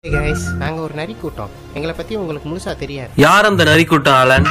Guys நாங்கள் ஒரு நரி கூட்டம் எங்களை பற்றி உங்களுக்கு முழுசாக தெரியாது யார் அந்த நரிக்கூட்டம் ஆலன்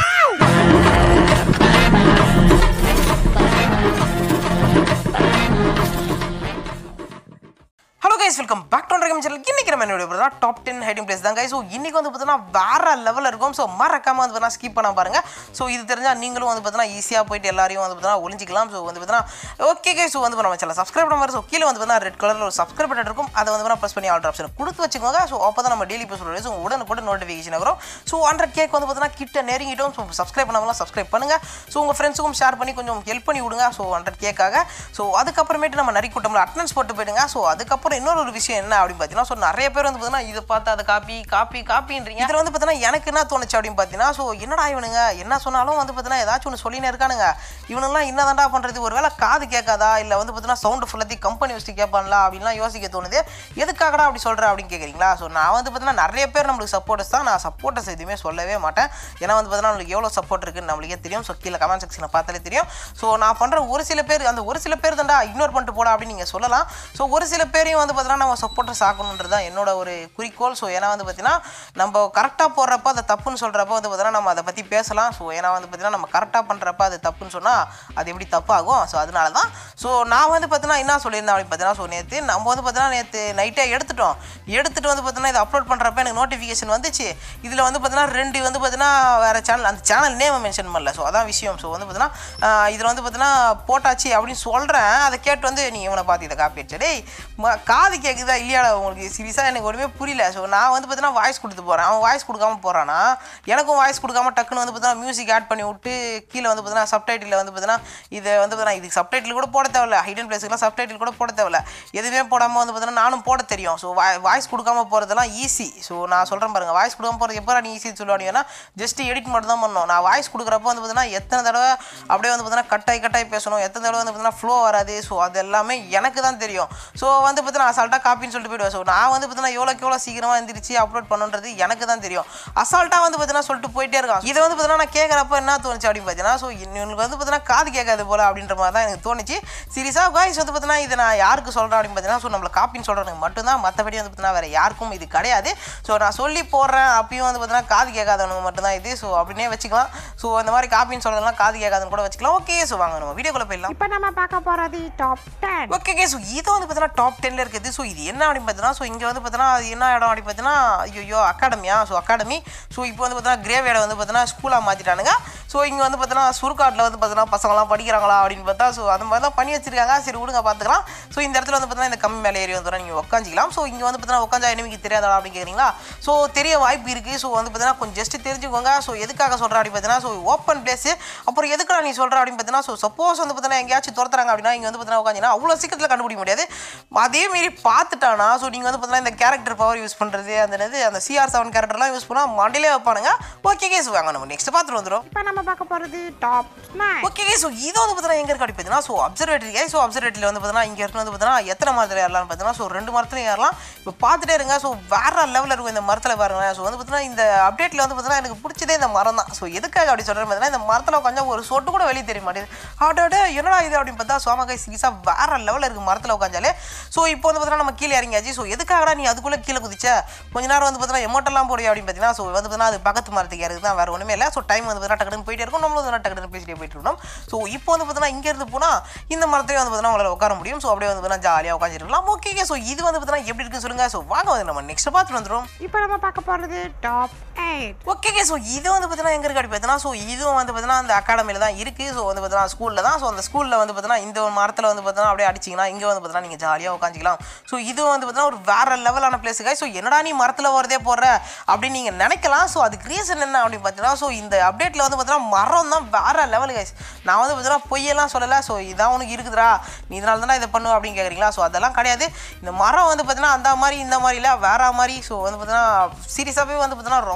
hello guys welcome back to game channel இன்னைக்கு நம்ம என்ன video top ten hiding place தான் கைஸ் ஸோ இன்னைக்கு வந்து பார்த்தீங்கன்னா வேற லெவலில் இருக்கும் ஸோ மறக்காம வந்து பார்த்தீங்கன்னா ஸ்கிப் பண்ண பாருங்க ஸோ இது தெரிஞ்சால் நீங்களும் வந்து பார்த்தீங்கன்னா ஈஸியாக போயிட்டு எல்லாரையும் வந்து பார்த்தீங்கன்னா ஒளிஞ்சிக்கலாம் ஸோ வந்து பார்த்தீங்கன்னா ஓகே கைஸ் ஸோ வந்து நம்ம சேனல் சப்ஸ்கிரைப் பண்ண மாதிரி ஸோ கீழே வந்து பார்த்தீங்கன்னா ரெட் கலரில் ஒரு சப்ஸ்கிரைப் பட்டன் இருக்கும் அதை வந்து பார்த்தீங்கன்னா ப்ரெஸ் பண்ணி ஆல்ட் ஆப்ஷன் கொடுத்து வச்சுக்கோங்க ஸோ அப்போ தான் நம்ம டெய்லி போஸ்ட் ஸோ உடனுக்குடன் நோட்டிஃபிகேஷன் வரும் ஸோ ஹண்ட்ரட் கேக் வந்து பார்த்தீங்கன்னா கிட்ட நெருங்கிட்டோம் ஸோ சப்ஸ்கிரைப் பண்ணாமலாம் சப்ஸ்கிரைப் பண்ணுங்க ஸோ உங்கள் ஃப்ரெண்ட்ஸுக்கும் ஷேர் பண்ணி கொஞ்சம் ஹெல்ப் பண்ணி விடுங்க ஸோ ஹண்ட்ரட் கேக்காக ஸோ அதுக்கப்புறமேட்டு நம்ம நரி கூட்டம்ல அட்டனன்ஸ் போட்டு போயிடுங்க ஸோ அதுக்கப்புறம் இன்னொரு ஒரு விஷயம் என்ன அப்படின்னு பார்த்தீங்கன்னா ஸோ நிறைய பேர் வந்து பார்த்தீங்கன்னா இதை பார்த்து அதை காப்பி காப்பி காப்பின்றீங்க இதில் வந்து பார்த்தீங்கன்னா எனக்கு என்ன தோணுச்சு அப்படின்னு பார்த்தீங்கன்னா ஸோ என்னடா இவனுங்க என்ன சொன்னாலும் வந்து பார்த்தீங்கன்னா ஏதாச்சும் ஒன்று சொல்லினே இருக்கானுங்க இவனுங்களாம் என்னதான்டா பண்ணுறது ஒருவேளை காது கேட்காதா இல்லை வந்து பார்த்தீங்கன்னா சவுண்டு ஃபுல்லாத்தையும் கம்பெனி வச்சு கேட்பான்ல அப்படின்லாம் யோசிக்க தோணுது எதுக்காகடா அப்படி சொல்கிறேன் அப்படின்னு கேட்குறீங்களா ஸோ நான் வந்து பார்த்தீங்கன்னா நிறைய பேர் நம்மளுக்கு சப்போர்ட்டர்ஸ் தான் நான் சப்போர்ட்டர்ஸ் எதுவுமே சொல்லவே மாட்டேன் ஏன்னா வந்து பார்த்தீங்கன்னா நம்மளுக்கு எவ்வளோ சப்போர்ட் இருக்குன்னு நம்மளுக்கே தெரியும் ஸோ கீழே கமெண்ட் செக்ஷனில் பார்த்தாலே தெரியும் ஸோ நான் பண்ணுற ஒரு சில பேர் அந்த ஒரு சில பேர் தான்டா இக்னோர் பண்ணிட்டு போடா அப்படின்னு நீங்கள் சொல்லலாம் ஸோ ஒரு சில பேரையும் வந்து பார்த்தீங்கன்னா நம்ம சப்போர்ட்டர்ஸ் ஆக்கணுன்றது தான் என்னோட ஒரு குறிக்கோள் ஸோ ஏன்னா வந்து பார்த்தீங்கன்னா நம்ம கரெக்டாக போடுறப்ப அதை தப்புன்னு சொல்கிறப்ப வந்து பார்த்தீங்கன்னா நம்ம அதை பற்றி பேசலாம் ஸோ ஏன்னா வந்து பார்த்தீங்கன்னா நம்ம கரெக்டாக பண்ணுறப்ப அது தப்புன்னு சொன்னால் அது எப்படி தப்பாகும் ஸோ அதனால தான் ஸோ நான் வந்து பார்த்தீங்கன்னா என்ன சொல்லியிருந்தேன் அப்படின்னு பார்த்தீங்கன்னா ஸோ நேற்று நம்ம வந்து பார்த்தீங்கன்னா நேற்று நைட்டே எடுத்துட்டோம் எடுத்துட்டு வந்து பார்த்தீங்கன்னா இதை அப்லோட் பண்ணுறப்ப எனக்கு நோட்டிஃபிகேஷன் வந்துச்சு இதில் வந்து பார்த்தீங்கன்னா ரெண்டு வந்து பார்த்தீங்கன்னா வேறு சேனல் அந்த சேனல் நேம் மென்ஷன் பண்ணல ஸோ அதான் விஷயம் ஸோ வந்து பார்த்தீங்கன்னா இதில் வந்து பார்த்தீங்கன்னா போட்டாச்சு அப்படின்னு சொல்கிறேன் அதை கேட்டு வந்து நீ இவனை பார்த்து இதை காப்பி அடிச்சா டேய் ம- காது கேட்குதா இல்லையாடா உங்களுக்கு சீரியஸாக எனக்கு ஒன்றுமே புரியல ஸோ நான் வந்து பார்த்தீங்கன்னா வாய்ஸ் கொடுத்து போகிறேன் அவன் வாய்ஸ் கொடுக்காம போகிறானா எனக்கும் வாய்ஸ் கொடுக்காம டக்குன்னு வந்து பார்த்தீங்கன்னா மியூசிக் ஆட் பண்ணி விட்டு கீழே வந்து பார்த்தீங்கன்னா சப்டைட்டில் வந்து பார்த்தீங்கன்னா இதை வந்து பார்த்தீங்கன்னா இதுக்கு சப்டைட்டில் கூட போட தேவையில்ல ஹைடன் பிளேஸுக்குலாம் சப்டைட்டில் கூட போட தேவையில்ல எதுவுமே போடாமல் வந்து பார்த்தீங்கன்னா நானும் போட தெரியும் ஸோ வாய்ஸ் கொடுக்காம போகிறதெல்லாம் ஈஸி ஸோ நான் சொல்கிறேன் பாருங்க வாய்ஸ் கொடுக்காம போகிறது எப்போ நீ ஈஸின்னு சொல்லுவாங்கன்னா ஜஸ்ட் எடிட் மட்டும் தான் பண்ணணும் நான் வாய்ஸ் கொடுக்குறப்ப வந்து பார்த்தீங்கன்னா எத்தனை தடவை அப்படியே வந்து பார்த்தீங்கன்னா கட்டாய் கட்டாய் பேசணும் எத்தனை தடவை வந்து பார்த்தீங்கன்னா ஃப்ளோ வராது ஸோ அது எல்லாமே எனக்கு தான் தெரியும் ஸோ வந்து பார்த்தீங்கன்னா அசால்ட்டாக காப்பின்னு சொல்லிட்டு போயிடுவேன் ஸோ நான் வந்து பார்த்தீங்கன்னா எவ்வளோக்கு எவ்வளோ சீக்கிரமாக எந்திரிச்சு அப்லோட் பண்ணுன்றது எனக்கு தான் தெரியும் அசால்ட்டாக வந்து பார்த்தீங்கன்னா சொல்லிட்டு போயிட்டே இருக்கான் இதை வந்து பார்த்தீங்கன்னா நான் கேட்குறப்ப என்ன தோணுச்சு அப்படின்னு பார்த்தீங்கன்னா ஸோ இவனுக்கு வந்து பார்த்தீங்கன்னா காது கேட்காது போல அப்படின்ற மாதிரி தான் எனக்கு தோணுச்சு சீரியஸாக காய்ஸ் வந்து பார்த்தீங்கன்னா இதை நான் யாருக்கு சொல்கிறேன் அப்படின்னு பார்த்தீங்கன்னா ஸோ நம்மளை காப்பின்னு சொல்கிறவனுக்கு மட்டும்தான் மற்றபடி வந்து பார்த்தீங்கன்னா வேறு யாருக்கும் இது கிடையாது ஸோ நான் சொல்லி போடுறேன் அப்பயும் வந்து பார்த்தீங்கன்னா காது கேட்காதவனுக்கு மட்டும்தான் இது ஸோ அப்படின்னே வச்சுக்கலாம் ஸோ இந்த மாதிரி காப்பின்னு சொல்கிறதெல்லாம் காது கேட்காதுன்னு கூட வச்சுக்கலாம் ஓகே ஸோ வாங்க நம்ம வீடியோக்குள்ளே போயிடலாம் இப்போ நம்ம பார்க்க போறது top ten okay K so இது வந்து பார்த்தீங்கன்னா டாப் டென்ல இருக்குது ஸோ இது என்ன அப்படின்னு பார்த்தீங்கன்னா ஸோ இங்கே வந்து பார்த்தீங்கன்னா அது என்ன இடம் அப்படின்னு பார்த்தீங்கன்னா ஐயோ அகாடமியா ஸோ அகாடமி ஸோ இப்போ வந்து பார்த்தீங்கன்னா கிரேவேடை வந்து பார்த்தீங்கன்னா ஸ்கூலாக மாற்றிட்டானுங்க ஸோ இங்கே வந்து பார்த்தீங்கன்னா சுருக்காட்டில் வந்து பார்த்தீங்கன்னா பசங்களாம் படிக்கிறாங்களா அப்படின்னு பார்த்தா ஸோ அந்த மாதிரி தான் பண்ணி வச்சிருக்காங்க சரி விடுங்க பார்த்துக்கலாம் ஸோ இந்த இடத்துல வந்து பார்த்தீங்கன்னா இந்த கம்மி மேலே ஏறி வந்து நீங்கள் உட்காந்துக்கலாம் ஸோ இங்கே வந்து பார்த்தீங்கன்னா உட்காந்தா எனிமிக்கு தெரியாதா அப்படின்னு கேட்குறீங்களா ஸோ தெரிய வாய்ப்பு இருக்குது ஸோ வந்து பார்த்தீங்கன்னா கொஞ்சம் ஜஸ்ட் தெரிஞ்சுக்கோங்க ஸோ எதுக்காக சொல்கிறேன் அப்படின்னு பார்த்தீங்கன்னா ஸோ ஓப்பன் பிளேஸ் அப்புறம் எதுக்குடா நீ சொல்கிற அப்படின்னு பார்த்தீங்கன்னா ஸோ சப்போஸ் வந்து பார்த்தீங்கன்னா எங்கேயாச்சும் துரத்துறாங்க அப்படின்னா இங்கே வந்து பார்த்தீங்கன்னா உட்காந்துன்னா அவ்வளோ சீக்கிரத்தில் கண்டுபிடிக்க முடியாது அதே மாரி பார்த்துட்டானா ஸோ நீங்கள் வந்து பார்த்தீங்கன்னா இந்த கேரக்டர் பவர் யூஸ் பண்ணுறது அந்த என்னது அந்த சிஆர் செவன் கேரக்டர்லாம் யூஸ் பண்ணால் மண்டிலே வைப்பானுங்க ஓகே கேஸ் வாங்க நம்ம நெக்ஸ்ட் பார்த்துட்டு வந்துடும் இப்போ நம்ம பார்க்க போறது டாப் நைன் ஓகே ஸோ இது வந்து பார்த்தீங்கன்னா எங்கே இருக்கு அப்படி பார்த்தீங்கன்னா ஸோ அப்சர்வேட்டரி கை ஸோ அப்சர்வேட்டரியில் வந்து பார்த்தீங்கன்னா இங்கே இருக்கு வந்து பார்த்தீங்கன்னா எத்தனை மரத்தில் ஏறலாம்னு பார்த்தீங்கன்னா ஸோ ரெண்டு மரத்துலையும் ஏறலாம் இப்போ பார்த்துட்டே இருங்க ஸோ வேற லெவலில் இருக்கும் இந்த மரத்தில் பாருங்க ஸோ வந்து பார்த்தீங்கன்னா இந்த அப்டேட்டில் வந்து பார்த்தீங்கன்னா எனக்கு பிடிச்சதே இந்த மரம் தான் ஸோ எதுக்காக அப்படி சொல்கிறேன் பார்த்தீங்கன்னா இந்த மரத்தில் கொஞ்சம் ஒரு சொட்டு கூட வெளியே தெரிய மாட்டேங்குது ஆட்டோட என்னடா இது அப்படின்னு பார்த்தா சோமக்காய் சீரியஸாக வேற லெவலில் இருக்குது மரத்தில் உட்காந்தாலே ஸோ இப்போ வந்து பார்த்தீங்கன்னா நம்ம கீழே இறங்கியாச்சு ஸோ எதுக்காகடா நீ அதுக்குள்ளே கீழே குதிச்ச கொஞ்ச நேரம் வந்து பார்த்தீங்கன்னா எமோட்டெல்லாம் போடுறியா அப்படின்னு பார்த்தீங்கன்னா ஸோ வந்து பார்த்தீங்கன்னா அது பக்கத்து மரத்துக்கு ஏறது தான் வேறு ஒன்றுமே இல்லை ஸோ டைம் வந்து பார்த்தீங்கன்னா டக்குனு போயிட்டே இருக்கும் நம்மளும் வந்து டக்குனு பேசிட்டே போயிட்டு இருக்கணும் ஸோ இப்போ வந்து பார்த்தீங்கன்னா இங்கேருந்து போனால் இந்த மரத்துலேயே வந்து பார்த்தீங்கன்னா உங்களால் உட்கார முடியும் ஸோ அப்படியே வந்து பார்த்தீங்கன்னா ஜாலியாக உட்காந்துருக்கலாம் ஓகே ஸோ இது வந்து பார்த்தீங்கன்னா எப்படி இருக்குன்னு சொல்லுங்கள் ஸோ வாங்க வந்து நம்ம நெக்ஸ்ட் பார்த்துட்டு வந்துடும் இப்போ நம்ம பார்க்க போறது டாப் எயிட் ஓகே ஸோ இது வந்து பார்த்தீங்கன்னா எங்கே இருக்கு அப்படி பார்த்தீங்கன்னா ஸோ இதுவும் வந்து பார்த்தீங்கன்னா அந்த அகாடமியில் தான் இருக்குது ஸோ வந்து பார்த்தீங்கன்னா ஸ்கூலில் தான் ஸோ அந்த ஸ்கூலில் வந்து பார்த்தீங்கன்னா இந்த ஒரு மரத்தில் வந்து பார்த்தீங்கன்னா அப்படியே அடிச்சிங்கன்னா இங்கே வந்து பார்த்தீங்கன்னா நீங்கள் ஜாலியாக உட்காந்துக்கலாம் ஸோ இது வந்து பார்த்தீங்கன்னா ஒரு வேற லெவலான பிளேஸுக்கு ஸோ என்னடா நீ மரத்தில் வரதே போடுற அப்படின்னு நீங்கள் நினைக்கலாம் ஸோ அதுக்கு ரீசன் என்ன அப்படின்னு பார்த்தீங்கன்னா ஸோ இந்த அப்டேட்டில் வந்து பார்த்தீங்கன்னா மரம் தான் வேற லெவல் கைஸ் நான் வந்து பார்த்தீங்கன்னா பொய்யெல்லாம் சொல்லலை ஸோ இதான் உனக்கு இருக்குதுடா நீ இதனால தானே இதை பண்ணுவ அப்படின்னு கேட்குறீங்களா ஸோ அதெல்லாம் கிடையாது இந்த மரம் வந்து பார்த்தீங்கன்னா அந்த மாதிரி இந்த மாதிரி இல்லை வேற மாதிரி ஸோ வந்து பார்த்தீங்கன்னா சீரியஸாகவே வந்து பார்த்தீங்கன்னா ரொம்ப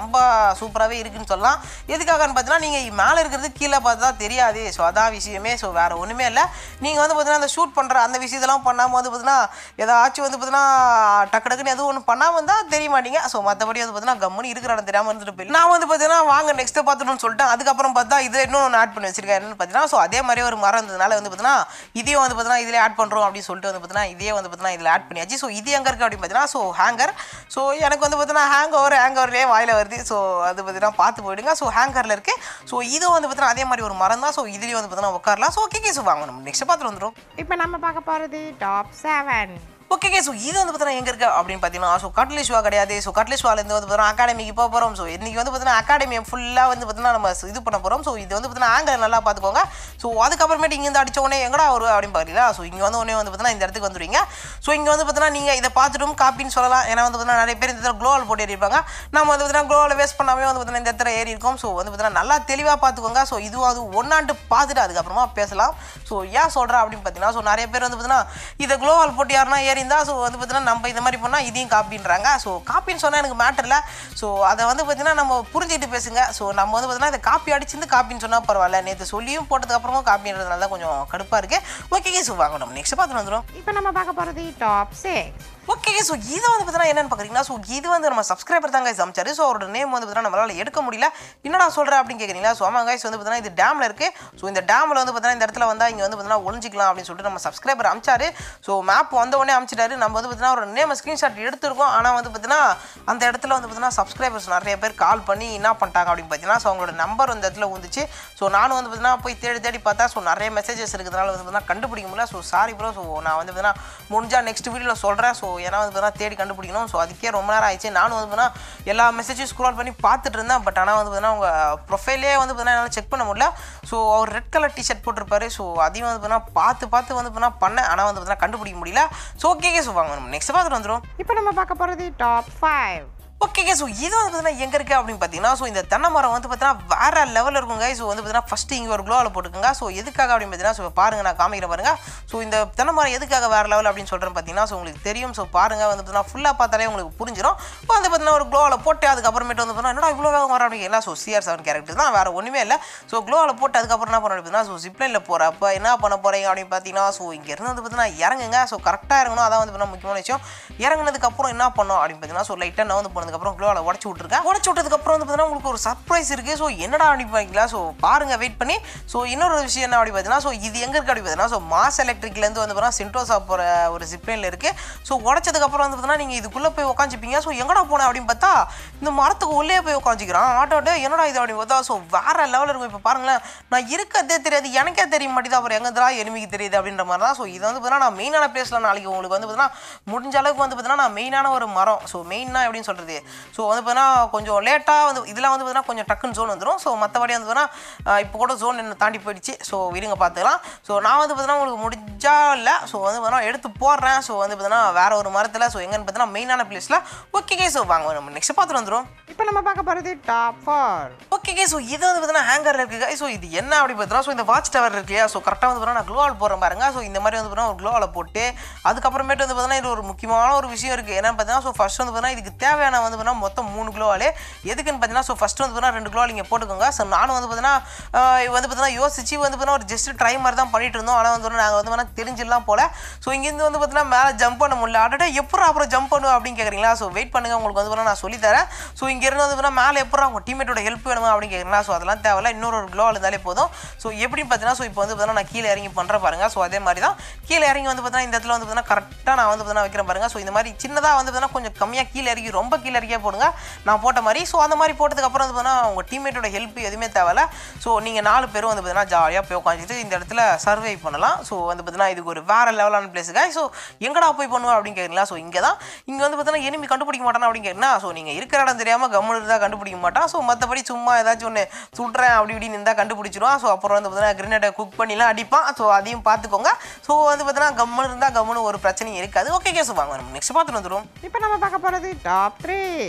ரொம்ப சூப்பராகவே இருக்குன்னு சொல்லலாம் எதுக்காகன்னு பார்த்தீங்கன்னா நீங்கள் மேலே இருக்கிறது கீழே பார்த்து தான் தெரியாது ஸோ அதான் விஷயமே ஸோ வேறு ஒன்றுமே இல்லை நீங்கள் வந்து பார்த்தீங்கன்னா அந்த ஷூட் பண்ணுற அந்த விஷயத்தெல்லாம் பண்ணாமல் வந்து பார்த்தீங்கன்னா ஏதாச்சும் வந்து பார்த்தீங்கன்னா டக்கு டக்குன்னு எதுவும் ஒன்று பண்ணாமல் இருந்தால் தெரிய மாட்டீங்க ஸோ மற்றபடி வந்து பார்த்தீங்கன்னா கம்முன்னு இருக்கிற இடம் தெரியாமல் இருந்துட்டு போயிடும் நான் வந்து பார்த்தீங்கன்னா வாங்க நெக்ஸ்ட்டு பார்த்துட்டுன்னு சொல்லிட்டேன் அதுக்கப்புறம் பார்த்தா இது இன்னும் ஒன்று ஆட் பண்ணி வச்சிருக்கேன் என்னன்னு பார்த்தீங்கன்னா ஸோ அதே மாதிரி ஒரு மரம் இருந்ததுனால வந்து பார்த்தீங்கன்னா இதையும் வந்து பார்த்தீங்கன்னா இதில் ஆட் பண்ணுறோம் அப்படின்னு சொல்லிட்டு வந்து பார்த்தீங்கன்னா இதே வந்து பார்த்தீங்கன்னா இதில் ஆட் பண்ணியாச்சு ஸோ இது எங்கே இருக்குது அப்படின்னு பார்த்தீங்கன்னா ஸோ ஹேங்கர் ஸோ எனக்கு வந்து பார்த்தீங்கன்னா ஹேங் ஓவர் ஹேங் ஓவர்லேயே வாயில் வருது ஸோ அது பார்த்தீங்கன்னா பார்த்து போயிடுங்க ஸோ ஹேங்கரில் இருக்குது ஸோ இது வந்து பார்த்தீங்கன்னா அதே மாதிரி ஒரு மரம் தான் ஸோ இதுலேயும் வந்து பார்த்தீங்கன்னா உட்காரலாம் ஸோ ஓகே ஸோ வாங்க நம்ம நெக்ஸ்ட் பார்த்துட்டு வந்துடும் இப்போ நம்ம பார்க்க போகிறது டாப் செவன் ஓகே ஸோ இது வந்து பார்த்தீங்கன்னா எங்கே இருக்குது அப்படின்னு பார்த்தீங்கன்னா ஸோ கட்லிஷ்வா கிடையாது ஸோ கட்லிஷ்வாலேருந்து வந்து பார்த்தீங்கன்னா அகாடமிக்கு போக போகிறோம் ஸோ இன்றைக்கி வந்து பார்த்தீங்கன்னா அகாடமியை ஃபுல்லாக வந்து பார்த்தீங்கன்னா நம்ம இது பண்ண போகிறோம் ஸோ இது வந்து பார்த்தீங்கன்னா ஆங்கிள் நல்லா பார்த்துக்கோங்க ஸோ அதுக்கப்புறமேட்டு இங்கேருந்து அடிச்ச உடனே எங்கடா வரும் அப்படின்னு பார்க்கல ஸோ இங்கே வந்து உடனே வந்து பார்த்தீங்கன்னா இந்த இடத்துக்கு வந்துடுவீங்க ஸோ இங்கே வந்து பார்த்தீங்கன்னா நீங்கள் இதை பார்த்துட்டும் காப்பின்னு சொல்லலாம் ஏன்னா வந்து பார்த்தீங்கன்னா நிறைய பேர் இந்த இடத்துல க்ளோவல் போட்டு ஏறி இருப்பாங்க நம்ம வந்து பார்த்தீங்கன்னா க்ளோவில் வேஸ்ட் பண்ணாமே வந்து பார்த்தீங்கன்னா இந்த இடத்துல ஏறி இருக்கோம் ஸோ வந்து பார்த்தீங்கன்னா நல்லா தெளிவாக பார்த்துக்கோங்க ஸோ இதுவும் அது ஒன்னாண்டு பார்த்துட்டு அதுக்கப்புறமா பேசலாம் ஸோ ஏன் சொல்கிறேன் அப்படின்னு பார்த்தீங்கன்னா ஸோ நிறைய பேர் வந்து பார்த்தீங்கன்னா இதை க்ளோவல் போட்டு யாருன்னா ஏறி இருந்தால் ஸோ வந்து பார்த்தீங்கன்னா நம்ம இந்த மாதிரி பண்ணால் இதையும் காப்பின்றாங்க ஸோ காப்பின்னு சொன்னால் எனக்கு மேட்டர் இல்லை ஸோ அதை வந்து பார்த்தீங்கன்னா நம்ம புரிஞ்சுக்கிட்டு பேசுங்க ஸோ நம்ம வந்து பார்த்தீங்கன்னா இதை காப்பி அடிச்சிருந்து காப்பின்னு சொன்னால் பரவாயில்ல நேற்று சொல்லியும் போட்டதுக்கு அப்புறமா காப்பின்றதுனால தான் கொஞ்சம் கடுப்பாக இருக்குது ஓகே ஸோ வாங்க நம்ம நெக்ஸ்ட் பார்த்துட்டு வந்துடும் இப்போ நம்ம பார்க்க போகிறது டாப் சிக்ஸ் ஓகே ஸோ இது வந்து பார்த்தீங்கன்னா என்னன்னு பார்க்குறீங்கன்னா ஸோ இது வந்து நம்ம சப்ஸ்கிரைபர் தான் கைஸ் அமைச்சாரு ஸோ அவரோட நேம் வந்து பார்த்தீங்கன்னா நம்மளால எடுக்க முடியல என்னடா சொல்கிறேன் அப்படின்னு கேட்குறீங்களா ஸோ ஆமாம் கைஸ் வந்து பார்த்தீங்கன்னா இது டேமில் இருக்குது ஸோ இந்த டேமில் வந்து பார்த்தீங்கன்னா இந்த இடத்துல வந்தால் இங்கே வந்து பார்த்தீங்கன்னா ஒளிஞ்சிக்கலாம் அப்படின்னு சொல்லிட்டு நம்ம சப்ஸ்கிரைபர் அமைச்சாரு ஸோ மேப் வந்த உடனே அமைச்சிட்டாரு நம்ம வந்து பார்த்தீங்கன்னா ஒரு நேம் ஸ்க்ரீன்ஷாட் எடுத்திருக்கோம் ஆனால் வந்து பார்த்தீங்கன்னா அந்த இடத்துல வந்து பார்த்தீங்கன்னா சப்ஸ்கிரைபர்ஸ் நிறைய பேர் கால் பண்ணி என்ன பண்ணிட்டாங்க அப்படின்னு பார்த்தீங்கன்னா ஸோ அவங்களோட நம்பர் அந்த இடத்துல வந்துச்சு ஸோ நானும் வந்து பார்த்தீங்கன்னா போய் தேடி தேடி பார்த்தா ஸோ நிறைய மெசேஜஸ் இருக்கிறதுனால வந்து பார்த்தீங்கன்னா கண்டுபிடிக்க முடியல ஸோ சாரி ப்ரோ ஸோ நான் வந்து பார்த்தீங்கன்னா முடிஞ்சால் நெக்ஸ்ட் வீடியோவில் சொல்கிறேன் ஸோ ஏன்னா வந்து பார்த்தீங்கன்னா தேடி கண்டுபிடிக்கணும் ஸோ அதுக்கே ரொம்ப நேரம் ஆயிடுச்சு நானும் வந்து பார்த்தீங்கன்னா எல்லா மெசேஜும் ஸ்க்ரோல் பண்ணி பார்த்துட்டு இருந்தேன் பட் ஆனால் வந்து பார்த்தீங்கன்னா உங்கள் ப்ரொஃபைலே வந்து பார்த்தீங்கன்னா என்னால் செக் பண்ண முடியல ஸோ அவர் ரெட் கலர் டிஷர்ட் போட்டிருப்பாரு ஸோ அதையும் வந்து பார்த்தீங்கன்னா பார்த்து பார்த்து வந்து பார்த்தீங்கன்னா பண்ணேன் ஆனால் வந்து பார்த்தீங்கன்னா கண்டுபிடிக்க முடியல ஸோ ஓகே ஸோ வாங்க நம்ம நெக்ஸ்ட் பார்த்துட்டு வந்துடும் இப்போ நம்ம பார்க்க போகிறது டாப் ஃபைவ் ஓகே ஸோ இது வந்து பார்த்தீங்கன்னா எங்கே இருக்குது அப்படின்னு பார்த்தீங்கன்னா ஸோ இந்த தென்னை மரம் வந்து பார்த்தீங்கன்னா வேற லெவலில் இருக்குங்க ஸோ வந்து பார்த்தீங்கன்னா ஃபஸ்ட்டு இங்கே ஒரு க்ளோவில் போட்டுக்கோங்க ஸோ எதுக்காக அப்படின்னு பார்த்தீங்கன்னா ஸோ பாருங்க நான் காமிக்கிறேன் பாருங்க ஸோ இந்த தென்னை மரம் எதுக்காக வேற லெவல் அப்படின்னு சொல்கிறேன் பார்த்தீங்கன்னா ஸோ உங்களுக்கு தெரியும் ஸோ பாருங்க வந்து பார்த்தீங்கன்னா ஃபுல்லாக பார்த்தாலே உங்களுக்கு புரிஞ்சிடும் இப்போ வந்து பார்த்தீங்கன்னா ஒரு க்ளோவில் போட்டு அதுக்கப்புறமேட்டு வந்து பார்த்தீங்கன்னா என்னடா இவ்வளோ வேகம் வர அப்படிங்களா ஸோ சிஆர் செவன் கேரக்டர் தான் வேறு ஒன்றுமே இல்லை ஸோ க்ளோவில் போட்டு அதுக்கப்புறம் என்ன பண்ண அப்படின்னா ஸோ ஜிப்லைனில் போகிறப்ப என்ன பண்ண போகிறீங்க அப்படின்னு பார்த்தீங்கன்னா ஸோ இங்கேருந்து வந்து பார்த்தீங்கன்னா இறங்குங்க ஸோ கரெக்டாக இறங்கணும் அதான் வந்து பார்த்தீங்கன்னா முக்கியமான விஷயம் இறங்குனதுக்கப்புறம் என்ன பண்ணோம் அப்படின்னு பார்த்தீங்கன்னா ஸோ லைட்டாக நான் வந்து போனதுக்கப்புறம் க்ளோவில் உடச்சி விட்ருக்கேன் உடச்சி விட்டதுக்கப்புறம் வந்து பார்த்தீங்கன்னா உங்களுக்கு ஒரு சர்ப்ரைஸ் இருக்குது ஸோ என்னடா அப்படி பண்ணிக்கலாம் ஸோ பாருங்க வெயிட் பண்ணி ஸோ இன்னொரு விஷயம் என்ன அப்படி பார்த்தீங்கன்னா ஸோ இது எங்கே இருக்குது அப்படி பார்த்தீங்கன்னா ஸோ மாஸ் எலக்ட்ரிக்லேருந்து வந்து பார்த்தீங்கன்னா சென்டோசா போகிற ஒரு ஜிப்லைனில் இருக்குது ஸோ உடச்சதுக்கப்புறம் வந்து பார்த்தீங்கன்னா நீங்கள் இதுக்குள்ளே போய் உட்காந்துப்பீங்க ஸோ எங்கடா போனேன் அப்படின்னு பார்த்தா இந்த மரத்துக்கு உள்ளே போய் உட்காந்துக்கிறான் ஆட்டோட்டு என்னடா இது அப்படின்னு பார்த்தா ஸோ வேற லெவலில் இருக்கும் இப்போ பாருங்களேன் நான் இருக்கதே தெரியாது எனக்கே தெரிய மாட்டேது அப்புறம் எங்கே தான் எனிமிக்கு தெரியுது அப்படின்ற மாதிரி தான் ஸோ இது வந்து பார்த்தீங்கன்னா நான் மெயினான பிளேஸில் நாளைக்கு உங்களுக்கு வந்து பார்த்தீங்கன்னா முடிஞ்ச அளவுக்கு வந்து பார்த்தீங்கன்னா நான் மெயினான ஒரு மரம் ஸோ மெயினாக எப்படின்னு சொல்கிறது ஸோ வந்து பார்த்தீங்கன்னா கொஞ்சம் லேட்டாக வந்து இதெல்லாம் வந்து பார்த்தீங்கன்னா கொஞ்சம் டக்குன்னு ஜோன் வந்துடும் ஸோ மற்றபடி வந்து பார்த்தீங்கன்னா இப்போ கூட ஜோன் என்ன தாண்டி போயிடுச்சு ஸோ இருங்க பார்த்துக்கலாம் ஸோ நான் வந்து பார்த்தீங்கன்னா உங்களுக்கு முடிஞ்சா இல்லை ஸோ வந்து பார்த்தீங்கன்னா எடுத்து போடுறேன் ஸோ வந்து பார்த்தீங்கன்னா வேற ஒரு மரத்தில் ஸோ எங்கன்னு பார்த்தீங்கன்னா மெயினான பிளேஸில் ஓகே ஸோ வாங்க நம்ம நெக்ஸ்ட் பார்த்துட்டு வந்துடும் இப்போ நம்ம பார்க்க போகிறது டாப் ஃபோர் ஓகே ஸோ இது வந்து பார்த்தீங்கன்னா ஹேங்கரில் இருக்குது ஸோ இது என்ன அப்படி பார்த்தீங்கன்னா ஸோ இந்த வாட்ச் டவர் இருக்கு இல்லையா ஸோ கரெக்டாக வந்து பார்த்தீங்கன்னா நான் க்ளோவால் போடுறேன் பாருங்க ஸோ இந்த மாதிரி வந்து பார்த்தீங்கன்னா ஒரு க்ளோவால் போட்டு அதுக்கப்புறமேட்டு வந்து பார்த்தீங்கன்னா இது ஒரு முக்கியமான ஒரு விஷயம் இருக்குது என்னன்னு பார்த்தீங்கன்னா ஸோ ஃபர்ஸ்ட் வந்து பார்த்தீங்கன்னா இதுக்கு தேவையான வந்து பார்த்தீங்கன்னா மொத்தம் மூணு க்ளோவால் எதுக்குன்னு பார்த்தீங்கன்னா ஸோ ஃபஸ்ட்டு வந்து பார்த்தீங்கன்னா ரெண்டு க்ளோவால் இங்கே போட்டுக்கோங்க ஸோ நானும் வந்து பார்த்தீங்கன்னா ஆஹ் இது வந்து பார்த்தீங்கன்னா யோசிச்சு வந்து பார்த்தீங்கன்னா ஒரு ஜஸ்ட் ட்ரை மாதிரி தான் பண்ணிட்டு இருந்தோம் ஆனால் வந்து நாங்கள் வந்து பார்த்தீங்கன்னா தெரிஞ்சிடலாம் போல ஸோ இங்கேருந்து வந்து பார்த்தீங்கன்னா மேலே ஜம்ப் பண்ண முடியல அடடே எப்பறம் அப்புறம் ஜம்ப் பண்ணுவோம் அப்படின்னு கேட்குறீங்களா ஸோ வெயிட் பண்ணுங்க உங்களுக்கு வந்து பார்த்தீங்கன்னா நான் சொல்லித்தரேன் ஸோ இங்கேருந்து வந்து பார்த்தீங்கன்னா மேலே எப்பறம் அவங்க டீமேட்டோட ஹெல்ப் வேணுமா அப்படின்னு கேட்குறீங்களா ஸோ அதெல்லாம் தேவையில்ல இன்னொரு ஒரு க்ளோவால் இருந்தாலே போதும் ஸோ எப்படின்னு பார்த்தீங்கன்னா ஸோ இப்போ வந்து பார்த்தீங்கன்னா நான் கீழே இறங்கி பண்ணுற பாருங்க ஸோ அதே மாதிரி தான் கீழே இறங்கி வந்து பார்த்தீங்கன்னா இந்த இடத்துல வந்து பார்த்தீங்கன்னா கரெக்டாக நான் வந்து பார்த்தீங்கன்னா வைக்கிறேன் பாருங்க ஸோ இந்த மாதிரி சின்னதாக வந்து பார்த்தீங்கன்னா கொஞ்சம் கம்மியாக கீழே இறங்கி ரொம்ப கீழே இறக்கியே போடுங்க நான் போட்ட மாதிரி ஸோ அந்த மாதிரி போட்டதுக்கப்புறம் வந்து பார்த்தீங்கன்னா உங்கள் டீம்மேட்டோட ஹெல்ப் எதுவுமே தேவையில்ல ஸோ நீங்கள் நாலு பேரும் வந்து பார்த்தீங்கன்னா ஜாலியாக போய் உட்காந்துட்டு இந்த இடத்துல சர்வை பண்ணலாம் ஸோ வந்து பார்த்தீங்கன்னா இதுக்கு ஒரு வேறு லெவலான பிளேஸுங்க ஸோ எங்கடா போய் பண்ணுவோம் அப்படின்னு கேட்குறீங்களா ஸோ இங்கே தான் இங்கே வந்து பார்த்தீங்கன்னா எனிமி கண்டுபிடிக்க மாட்டானா அப்படின்னு கேட்குறா ஸோ நீங்கள் இருக்கிற இடம் தெரியாமல் கம்முன்னு இருந்தால் கண்டுபிடிக்க மாட்டான் ஸோ மற்றபடி சும்மா ஏதாச்சும் ஒன்று சுடுறேன் அப்படி இப்படின்னு இருந்தால் கண்டுபிடிச்சிருவான் ஸோ அப்புறம் வந்து பார்த்தீங்கன்னா கிரினேட்டை குக் பண்ணிலாம் அடிப்பான் ஸோ அதையும் பார்த்துக்கோங்க ஸோ வந்து பார்த்தீங்கன்னா கம்முன்னு இருந்தால் கம்முன்னு ஒரு பிரச்சனையும் இருக்காது ஓகே கேஸ் வாங்க நம்ம நெக்ஸ்ட் பார்த்துட்டு வந்துடும் இப்போ நம்ம பார்க்க போகிறது டாப் த்ரீ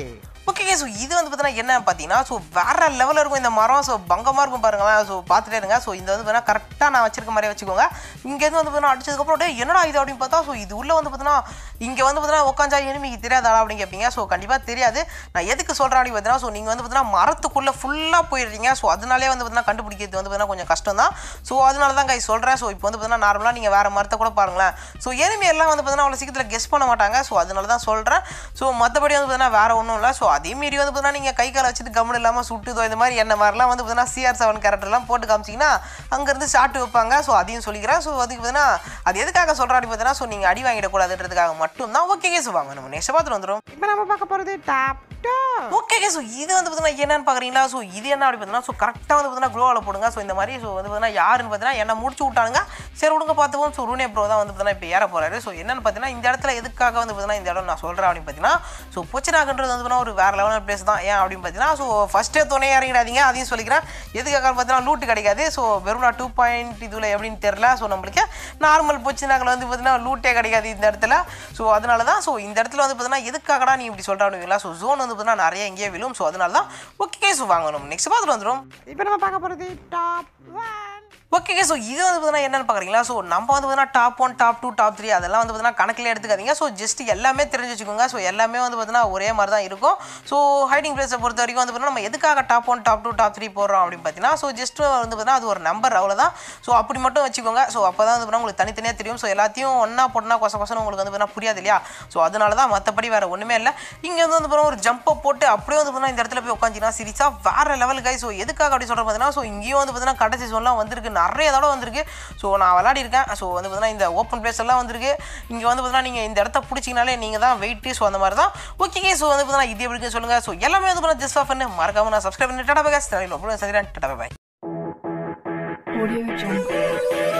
ஓகே ஸோ இது வந்து பார்த்தீங்கன்னா என்ன பார்த்தீங்கன்னா ஸோ வேற லெவலில் இருக்கும் இந்த மரம் ஸோ பங்கமாக இருக்கும் பாருங்களேன் ஸோ பார்த்துட்டே இருங்க ஸோ இந்த வந்து பார்த்தீங்கன்னா கரெக்டாக நான் வச்சிருக்க மாதிரியே வச்சுக்கோங்க இங்கேருந்து வந்து பார்த்தீங்கன்னா அடிச்சதுக்கப்புறம் டேய் என்னடா இது அப்படின்னு பார்த்தா ஸோ இது உள்ள வந்து பார்த்தீங்கன்னா இங்கே வந்து பார்த்தீங்கன்னா உட்காந்தா எனிமிக்கு தெரியாதா அப்படின்னு கேட்பீங்க ஸோ கண்டிப்பாக தெரியாது நான் எதுக்கு சொல்கிறேன் அப்படின்னு பார்த்தீங்கன்னா ஸோ நீங்கள் வந்து பார்த்தீங்கன்னா மரத்துக்குள்ளே ஃபுல்லாக போயிடுறீங்க ஸோ அதனாலே வந்து பார்த்தீங்கன்னா கண்டுபிடிக்கிறது வந்து பார்த்தீங்கன்னா கொஞ்சம் கஷ்டம் தான் ஸோ அதனால தான் கை சொல்கிறேன் ஸோ இப்போ வந்து பார்த்தீங்கன்னா நார்மலாக நீங்கள் வேறு மரத்தை கூட பாருங்களேன் ஸோ எனிமி எல்லாம் வந்து பார்த்தீங்கன்னா அவ்வளோ சீக்கிரத்தில் கெஸ் பண்ண மாட்டாங்க ஸோ அதனால தான் சொல்கிறேன் ஸோ மற்றபடி வந்து பார்த்தீங்கன்னா வேறு ஒன்றும் இல்லை ஸோ அதே மீறி வந்து பார்த்தீங்கன்னா நீங்கள் கை காலை வச்சுட்டு கம்முன்னு இல்லாமல் சுட்டுதோ இந்த மாதிரி என்ன மாதிரிலாம் வந்து பார்த்தீங்கன்னா சிஆர் செவன் கேரக்டர்லாம் போட்டு காமிச்சிங்கன்னா அங்கேருந்து ஷாட்டு வைப்பாங்க ஸோ அதையும் சொல்லிக்கிறேன் ஸோ அதுக்கு பார்த்தீங்கன்னா அது எதுக்காக சொல்கிறேன் அப்படின்னு பார்த்தீங்கன்னா ஸோ நீங்கள் அடி வாங்கிடக்கூடாதுன்றதுக்காக மட்டும் தான் ஓகே கேஸ் வாங்க நம்ம நெக்ஸ்ட் பார்த்துட்டு வந்துடும் இப்போ நம்ம பார்க்க போகிறது டாப் டூ ஓகே ஸோ இது வந்து பார்த்தீங்கன்னா என்னன்னு பார்க்குறீங்களா ஸோ இது என்ன அப்படி பார்த்தீங்கன்னா ஸோ கரெக்டாக வந்து பார்த்தீங்கன்னா க்ளோவில் போடுங்க ஸோ இந்த மாதிரி ஸோ வந்து பார்த்தீங்கன்னா யாருன்னு பார்த்தீங்கன்னா என்ன முடிச்சு விட்டானுங்க சரி விடுங்க பார்த்துப்போம் ஸோ ரூனே ப்ரோ தான் வந்து பார்த்தீங்கன்னா இப்போ ஏற போகிறாரு ஸோ என்னன்னு பார்த்தீங்கன்னா இந்த இடத்துல எதுக்காக வந்து பார்த்தீங்கன்னா இந்த இடம் நான் சொல்கிறேன் அப்படின்னு பார்த்தீங்கன்னா ஸோ பொச்சினாகன்றது வந்து பார்த்தீங்கன்னா ஒரு வேறு லெவலான பிளேஸ் தான் ஏன் அப்படின்னு பார்த்தீங்கன்னா ஸோ ஃபஸ்ட்டே துணை இறங்கிடாதீங்க அதையும் சொல்லிக்கிறேன் எதுக்காக பார்த்தீங்கன்னா லூட்டு கிடைக்காது ஸோ வெறும் நான் டூ பாயிண்ட் இதில் எப்படின்னு தெரில ஸோ நம்மளுக்கு நார்மல் பொச்சினாக்கில் வந்து பார்த்தீங்கன்னா லூட்டே கிடைக்காது இந்த இடத்துல ஸோ அதனால தான் ஸோ இந்த இடத்துல வந்து பார்த்தீங்கன்னா எதுக்காகடா நீ இப்படி சொல்கிற அப்படிங்களா ஸோ ஜோன் வந்து பார்த்தீங்கன்னா நிறைய இங்கேயே விழும் ஸோ அதனால தான் ஓகே ஸோ வாங்கணும் நெக்ஸ்ட் பார்த்துட்டு வந்துடும் இப்போ நம்ம பார்க்க போகிறது டாப் ஒன் ஓகே ஸோ இது வந்து பார்த்தீங்கன்னா என்னன்னு பார்க்குறீங்களா ஸோ நம்ம வந்து பார்த்தீங்கன்னா top one top two top three அதெல்லாம் வந்து பார்த்தீங்கன்னா கணக்கில் எடுத்துக்காதீங்க ஸோ ஜஸ்ட் எல்லாமே தெரிஞ்சு வச்சுக்கோங்க ஸோ எல்லாமே வந்து பார்த்தீங்கன்னா ஒரே மாதிரி தான் இருக்கும் ஸோ ஹைடிங் பிளேஸை பொறுத்த வரைக்கும் வந்து பார்த்தீங்கன்னா நம்ம எதுக்காக top one top two top three போடுறோம் அப்படின்னு பார்த்தீங்கன்னா ஸோ ஜஸ்ட் வந்து பார்த்தீங்கன்னா அது ஒரு நம்பர் அவ்வளோதான் ஸோ அப்படி மட்டும் வச்சுக்கோங்க ஸோ அப்போ தான் வந்து பார்த்தீங்கன்னா உங்களுக்கு தனித்தனியாக தெரியும் ஸோ எல்லாத்தையும் ஒன்றா போட்டோன்னா கொச கொசன்னு உங்களுக்கு வந்து பார்த்தீங்கன்னா புரியாது இல்லையா ஸோ அதனால தான் மற்றபடி வேறு ஒன்றுமே இல்லை இங்கே வந்து வந்து பார்த்தீங்கன்னா ஒரு ஜம்பை போட்டு அப்படியே வந்து பார்த்தீங்கன்னா இந்த இடத்துல போய் உட்காந்துனா சீரியஸாக வேறு லெவல் கை ஸோ எதுக்காக அப்படி சொல்கிறேன் பார்த்தீங்கன்னா ஸோ இங்கேயும் வந்து பார்த்தீங்கன்னா கடைசி சீசன்லாம் வந்திருக்கு நிறைய தடவை வந்திருக்கு ஸோ நான் விளையாடி இருக்கேன் ஸோ வந்து பார்த்தீங்கன்னா இந்த ஓப்பன் பிளேஸ் எல்லாம் வந்திருக்கு இங்கே வந்து பார்த்தீங்கன்னா நீங்கள் இந்த இடத்த பிடிச்சிங்கனாலே நீங்கள் தான் வெயிட்டு ஸோ அந்த மாதிரி தான் ஓகே ஸோ வந்து பார்த்தீங்கன்னா இது எப்படி இருக்குன்னு சொல்லுங்கள் ஸோ எல்லாமே வந்து பார்த்தீங்கன்னா ஜஸ்ட் ஆஃப் பண்ணு மறக்காம நான் சப்ஸ்கிரைப் பண்ணி tata bye Chandran tata bye Audio Jungle.